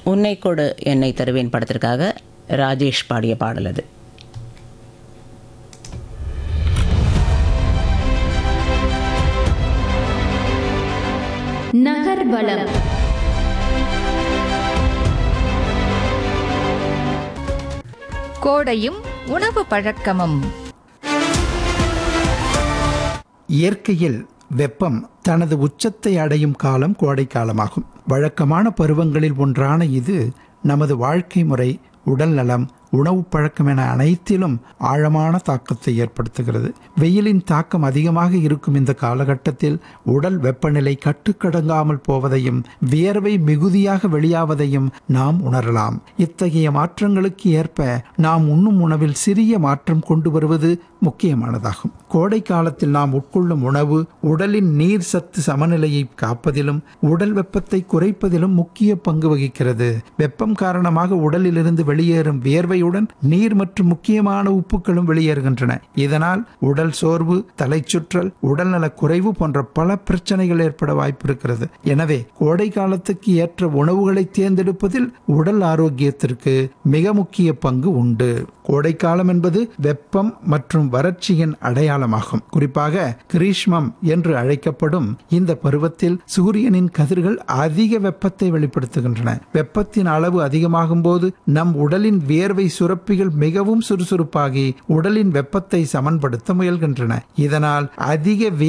உன்னை கொடு என்னை தருவேன் படத்திற்காக ராஜேஷ் பாடிய பாடல் அது நகர்வலம் கோடையும் உணவு பழக்கமும் இயற்கையில் வெப்பம் தனது உச்சத்தை அடையும் காலம் கோடை காலமாகும் வழக்கமான பருவங்களில் ஒன்றான இது நமது வாழ்க்கை முறை உடல் நலம் உணவு பழக்கம் என அனைத்திலும் ஆழமான தாக்கத்தை ஏற்படுத்துகிறது வெயிலின் தாக்கம் அதிகமாக இருக்கும் இந்த காலகட்டத்தில் உடல் வெப்பநிலை கட்டுக்கடங்காமல் போவதையும் வியர்வை மிகுதியாக வெளியாவதையும் நாம் உணரலாம் இத்தகைய மாற்றங்களுக்கு ஏற்ப நாம் உண்ணும் உணவில் சிறிய மாற்றம் கொண்டு வருவது முக்கியமானதாகும் கோடை காலத்தில் நாம் உட்கொள்ளும் உணவு உடலின் நீர் சத்து சமநிலையை காப்பதிலும் உடல் வெப்பத்தை குறைப்பதிலும் முக்கிய பங்கு வகிக்கிறது வெப்பம் காரணமாக உடலிலிருந்து வெளியேறும் வியர்வையுடன் நீர் மற்றும் முக்கியமான உப்புக்களும் வெளியேறுகின்றன இதனால் உடல் சோர்வு தலைச்சுற்றல் உடல்நலக் குறைவு போன்ற பல பிரச்சனைகள் ஏற்பட வாய்ப்பு இருக்கிறது எனவே கோடை காலத்துக்கு ஏற்ற உணவுகளை தேர்ந்தெடுப்பதில் உடல் ஆரோக்கியத்திற்கு மிக முக்கிய பங்கு உண்டு கோடைக்காலம் என்பது வெப்பம் மற்றும் வறட்சியின் அடையாளமாகும் குறிப்பாக கிரீஷ்மம் என்று அழைக்கப்படும் இந்த பருவத்தில் சூரியனின் கதிர்கள் அதிக வெப்பத்தை வெளிப்படுத்துகின்றன வெப்பத்தின் அளவு அதிகமாகும் போது நம் உடலின் வியர்வை சுரப்பிகள் மிகவும் சுறுசுறுப்பாகி உடலின் வெப்பத்தை சமன்படுத்த முயல்கின்றன இதனால் அதிக